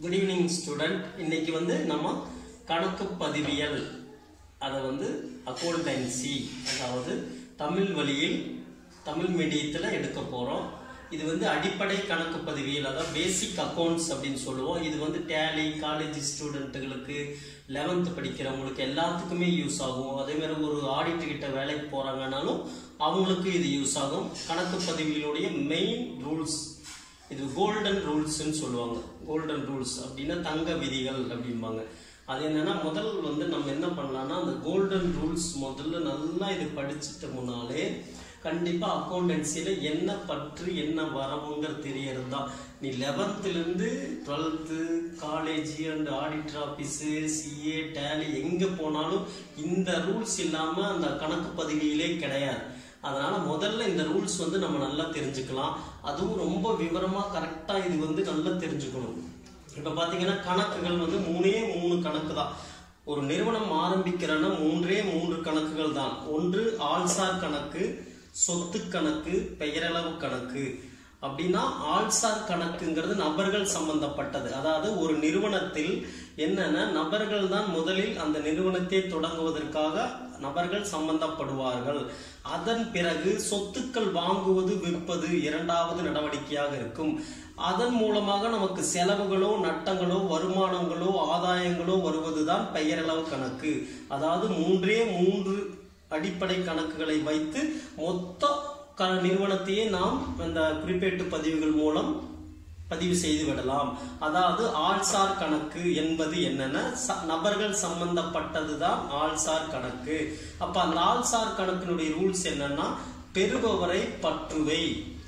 good evening student இன்னைக்கு வந்து நம்ம கணக்கு பதிவியல் அதை வந்து அக்கௌண்டன்சி அதாவது தமிழ் வழியில் தமிழ் மீடியத்தில் எடுக்க போகிறோம் இது வந்து அடிப்படை கணக்கு பதிவியல் அதாவது பேசிக் அக்கௌண்ட்ஸ் அப்படின்னு சொல்லுவோம் இது வந்து டேலி காலேஜ் ஸ்டூடெண்ட்டுகளுக்கு லெவன்த் படிக்கிறவங்களுக்கு எல்லாத்துக்குமே யூஸ் ஆகும் அதே மாதிரி ஒரு ஆடிட் கிட்ட வேலைக்கு போகிறாங்கனாலும் அவங்களுக்கு இது யூஸ் ஆகும் கணக்கு பதிவியலுடைய மெயின் ரூல்ஸ் இது கோல்டன் ரூல்ஸ்ன்னு சொல்லுவாங்க கோல்டன் ரூல்ஸ் அப்படின்னா தங்க விதிகள் அப்படிம்பாங்க அது என்னன்னா முதல் வந்து நம்ம என்ன பண்ணலாம்னா அந்த கோல்டன் ரூல்ஸ் முதல்ல நல்லா இது படிச்சுட்டோம்னாலே கண்டிப்பா அக்கௌண்டன்சியில என்ன பற்று என்ன வரவுங்கிறது தெரியறது தான் நீ லெவன்த்ல இருந்து twelfth college and auditor office CA Tally எங்க போனாலும் இந்த ரூல்ஸ் இல்லாம அந்த கணக்கு பதிவியிலே கிடையாது அதனால முதல்ல இந்த ரூல்ஸ் வந்து நம்ம நல்லா தெரிஞ்சுக்கலாம் அதுவும் ரொம்ப விவரமா கரெக்டா இது வந்து நல்லா தெரிஞ்சுக்கணும் இப்ப பாத்தீங்கன்னா கணக்குகள் வந்து மூணே மூணு கணக்கு தான் ஒரு நிறுவனம் ஆரம்பிக்கிறன்னா மூன்றே மூன்று கணக்குகள் தான் ஒன்று ஆள்சார் கணக்கு சொத்து கணக்கு பெயரளவு கணக்கு அப்படின்னா ஆள்சார் கணக்குங்கிறது நபர்கள் சம்பந்தப்பட்டது அதாவது ஒரு நிறுவனத்தில் என்னன்னா நபர்கள் தான் முதலில் அந்த நிறுவனத்தை தொடங்குவதற்காக நபர்கள் சம்பந்தப்படுவார்கள் அதன் பிறகு சொத்துக்கள் வாங்குவது விற்பது இரண்டாவது நடவடிக்கையாக இருக்கும் அதன் மூலமாக நமக்கு செலவுகளோ நட்டங்களோ வருமானங்களோ ஆதாயங்களோ வருவதுதான் பெயரளவு கணக்கு அதாவது மூன்றே மூன்று அடிப்படை கணக்குகளை வைத்து மொத்த க நிறுவனத்தையே நாம் இந்த குறிப்பேட்டு பதிவுகள் மூலம் பதிவு செய்து விடலாம் அதாவது ஆள்சார் கணக்கு என்பது என்னன்னா நபர்கள் சம்பந்தப்பட்டதுதான் ஆள்சார் கணக்கு அப்ப அந்த ஆள்சார் கணக்கினுடைய ரூல்ஸ் என்னன்னா பெறுபவரை பற்றுவை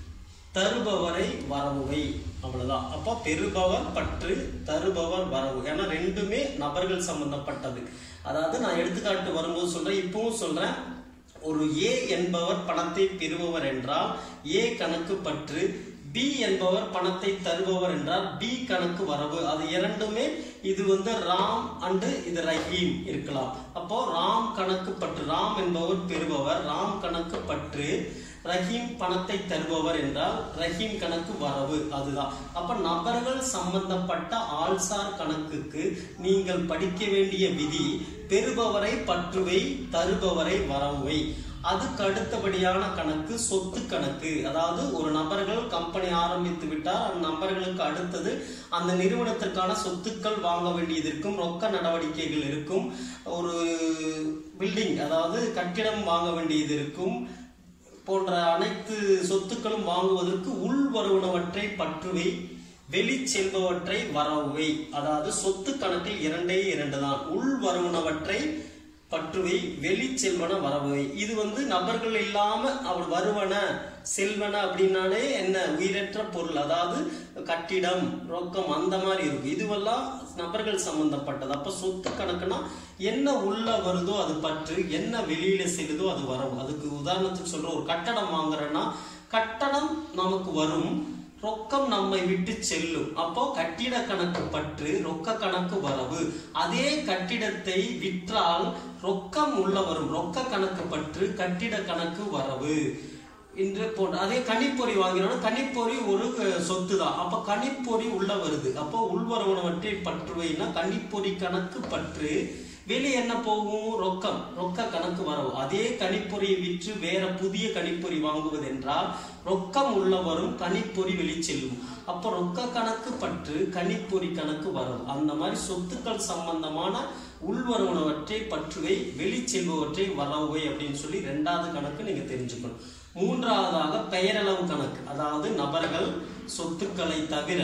தருபவரை வரவுவை அவ்வளவுதான் அப்போ பெறுபவர் பற்று தருபவர் வரவு ஏன்னா ரெண்டுமே நபர்கள் சம்பந்தப்பட்டது அதாவது நான் எடுத்துக்காட்டு வரும்போது சொல்றேன் இப்பவும் சொல்றேன் ஒரு ஏ என்பவர் பணத்தை பெறுபவர் என்றால் ஏ கணக்கு பற்று பி என்பவர் பணத்தை தருபவர் என்றால் பி கணக்கு வரவு அது இரண்டுமே இது வந்து ராம் அண்டு இது ரஹீம் இருக்கலாம் அப்போ ராம் கணக்கு பற்று ராம் என்பவர் பெறுபவர் ராம் கணக்கு பற்று ரஹீம் பணத்தை தருபவர் என்றால் ரஹீம் கணக்கு வரவு அதுதான் அப்ப நபர்கள் சம்பந்தப்பட்ட ஆள்சார் கணக்குக்கு நீங்கள் படிக்க வேண்டிய விதி பெறுபவரை பற்றுவை தருபவரை வரவை அதுக்கு அடுத்தபடியான கணக்கு சொத்து கணக்கு அதாவது ஒரு நபர்கள் கம்பெனி ஆரம்பித்து விட்டால் அந்த நபர்களுக்கு அடுத்தது அந்த நிறுவனத்திற்கான சொத்துக்கள் வாங்க வேண்டியது இருக்கும் ரொக்க நடவடிக்கைகள் இருக்கும் ஒரு பில்டிங் அதாவது கட்டிடம் வாங்க வேண்டியது இருக்கும் போன்ற அனைத்து சொத்துக்களும் வாங்குவதற்கு உள் வருவனவற்றை பற்றுவை வெளி செல்பவற்றை வரவை அதாவது சொத்து கணக்கில் இரண்டே இரண்டு தான் உள் வருவனவற்றை பற்றுவை வெளி செல்வன வரவை இது வந்து நபர்கள் இல்லாம அவள் வருவன செல்வன அப்படின்னாலே என்ன உயிரற்ற பொருள் அதாவது கட்டிடம் ரொக்கம் அந்த மாதிரி இருக்கும் இதுவெல்லாம் நபர்கள் சம்பந்தப்பட்டது அப்ப சொத்து கணக்குனா என்ன உள்ள வருதோ அது பற்று என்ன வெளியில செல்லுதோ அது வரவு அதுக்கு உதாரணத்துக்கு சொல்ற ஒரு கட்டடம் வாங்குறேன்னா கட்டடம் நமக்கு வரும் ரொக்கம் நம்மை விட்டு செல்லும் அப்போ கட்டிட கணக்கு பற்று ரொக்க கணக்கு வரவு அதே கட்டிடத்தை விற்றால் ரொக்கம் உள்ள வரும் ரொக்க கணக்கு பற்று கட்டிட கணக்கு வரவு இன்று போன்ற அதே கணிப்பொறி வாங்கினோம் கணிப்பொறி ஒரு சொத்து தான் அப்ப கணிப்பொறி உள்ள வருது அப்போ உள்வரவனவற்றை பற்றுவைனா கணிப்பொறி கணக்கு பற்று வெளியே என்ன போகும் ரொக்கம் ரொக்க கணக்கு வரவு அதே கணிப்பொறியை விற்று வேற புதிய கணிப்பொறி வாங்குவது என்றால் ரொக்கம் உள்ள வரும் கணிப்பொறி வெளி செல்லும் அப்ப ரொக்க கணக்கு பற்று கணிப்பொறி கணக்கு வரவு அந்த மாதிரி சொத்துக்கள் சம்பந்தமான உள்வருவனவற்றை பற்றுவை வெளி செல்பவற்றை வரவை அப்படின்னு சொல்லி ரெண்டாவது கணக்கு நீங்க தெரிஞ்சுக்கணும் மூன்றாவதாக பெயரளவு கணக்கு அதாவது நபர்கள் சொத்துக்களை தவிர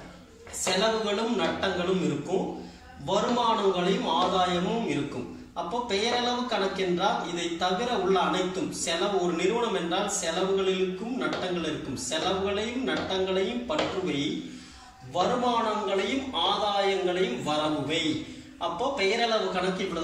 செலவுகளும் நட்டங்களும் இருக்கும் வருமானங்களையும் ஆதாயமும் இருக்கும் அப்போ பெயரளவு கணக்கென்றால் இதை தவிர உள்ள அனைத்தும் செலவு ஒரு நிறுவனம் என்றால் செலவுகளிலும் நட்டங்கள் இருக்கும் செலவுகளையும் நட்டங்களையும் பற்றுவை வருமானங்களையும் ஆதாயங்களையும் வரவுவை அப்போ பெயரளவு கணக்கு இப்படிதான்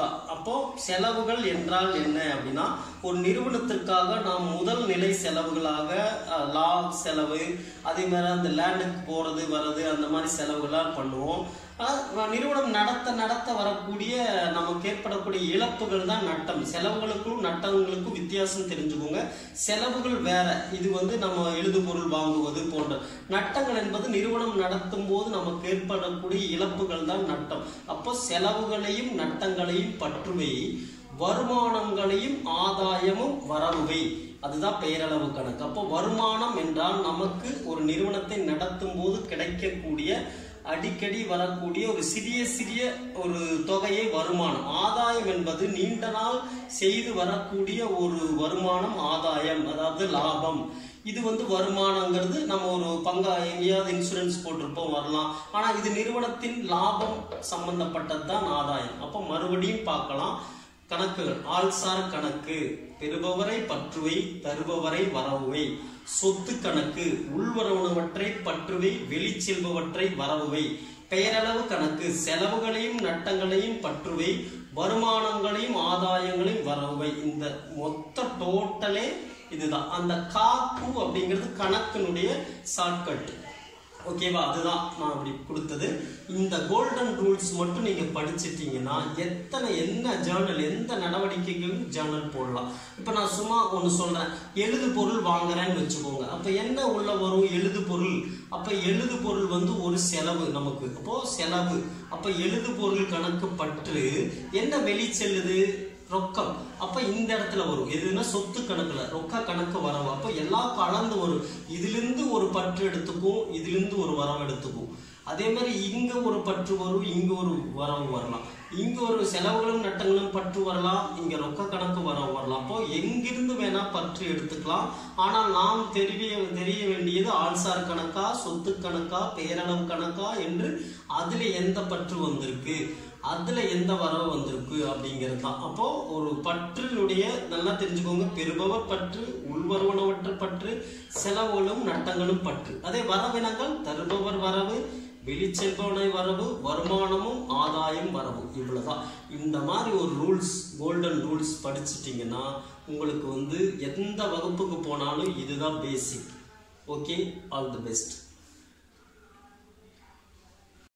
அப்போ செலவுகள் என்றால் என்ன அப்படின்னா ஒரு நிறுவனத்திற்காக நாம் முதல் நிலை செலவுகளாக அஹ், லா செலவு அதே மாதிரி அந்த லேண்டுக்கு போறது வர்றது அந்த மாதிரி செலவுகள்லாம் பண்ணுவோம் ஆனா, நிறுவனம் நடத்த நடத்த வரக்கூடிய நமக்கு ஏற்படக்கூடிய இழப்புகள் தான் நட்டம் செலவுகளுக்கும் நட்டங்களுக்கும் வித்தியாசம் தெரிஞ்சுக்கோங்க செலவுகள் வேற இது வந்து நம்ம எழுதுபொருள் வாங்குவது போன்ற நட்டங்கள் என்பது நிறுவனம் நடத்தும் போது நமக்கு ஏற்படக்கூடிய இழப்புகள் தான் நட்டம் அப்போ செலவுகளையும் நட்டங்களையும் பற்றுவை வருமானங்களையும் ஆதாயமும் வரவுவை அதுதான் பெயரளவு கணக்கு அப்போ வருமானம் என்றால் நமக்கு ஒரு நிறுவனத்தை நடத்தும் போது கிடைக்கக்கூடிய அடிக்கடி வரக்கூடிய ஒரு சிறிய சிறிய ஒரு தொகையை வருமானம் ஆதாயம் என்பது நீண்ட நாள் செய்து வரக்கூடிய ஒரு வருமானம் ஆதாயம் அதாவது லாபம் இது வந்து வருமானங்கிறது நம்ம ஒரு பங்கா எங்கேயாவது இன்சூரன்ஸ் போட்டிருப்போம் வரலாம் ஆனா இது நிறுவனத்தின் லாபம் சம்பந்தப்பட்டது தான் ஆதாயம் அப்போ மறுபடியும் பார்க்கலாம் கணக்குகள் ஆள்சார் கணக்கு பெறுபவரை பற்றுவை தருபவரை வரவுவை சொத்து கணக்கு உள்வரவுணவற்றை பற்றுவை வெளிச்செல்பவற்றை வரவுவை பெயரளவு கணக்கு செலவுகளையும் நட்டங்களையும் பற்றுவை வருமானங்களையும் ஆதாயங்களையும் வரவுவை இந்த மொத்த டோட்டலே இதுதான் அந்த காக்கு அப்படிங்கிறது கணக்கினுடைய ஷார்ட்கட் ஓகேவா அதுதான் நான் அப்படி கொடுத்தது இந்த கோல்டன் ரூல்ஸ் மட்டும் நீங்க படிச்சிட்டீங்கன்னா எத்தனை என்ன ஜேர்னல் எந்த நடவடிக்கைகளும் ஜேர்னல் போடலாம் இப்ப நான் சும்மா ஒன்று சொல்றேன் எழுது பொருள் வாங்குறேன்னு வச்சுக்கோங்க அப்ப என்ன உள்ள வரும் எழுது பொருள் அப்ப எழுது பொருள் வந்து ஒரு செலவு நமக்கு அப்போ செலவு அப்ப எழுது பொருள் கணக்கு பற்று என்ன வெளி செல்லுது ரொக்கம் அப்ப இந்த இடத்துல வரும் எதுனா சொத்து கணக்குல ரொக்க கணக்கு வரவு அப்ப எல்லாம் கலந்து வரும் இதுல இருந்து ஒரு பற்று எடுத்துக்கும் இதுல இருந்து ஒரு வரவு எடுத்துக்கும் அதே மாதிரி இங்க ஒரு பற்று வரும் இங்க ஒரு வரவு வரலாம் இங்க ஒரு செலவுகளும் நட்டங்களும் பற்று வரலாம் இங்க ரொக்க கணக்கு வரவு வரலாம் அப்போ எங்கிருந்து வேணா பற்று எடுத்துக்கலாம் ஆனால் நாம் தெரிய தெரிய வேண்டியது ஆள்சார் கணக்கா சொத்து கணக்கா பேரளவு கணக்கா என்று அதுல எந்த பற்று வந்திருக்கு அதுல எந்த வரவு வந்திருக்கு அப்படிங்கிறது தான் அப்போ ஒரு பற்றினுடைய நல்லா தெரிஞ்சுக்கோங்க பெறுபவர் பற்று உள்வருவனவற்ற பற்று செலவுகளும் நட்டங்களும் பற்று அதே வரவினங்கள் தருபவர் வரவு வெளிச்செல்பவனை வரவு வருமானமும் ஆதாயம் வரவு இவ்வளவுதான் இந்த மாதிரி ஒரு ரூல்ஸ் கோல்டன் ரூல்ஸ் படிச்சிட்டிங்கன்னா உங்களுக்கு வந்து எந்த வகுப்புக்கு போனாலும் இதுதான் basic okay all the best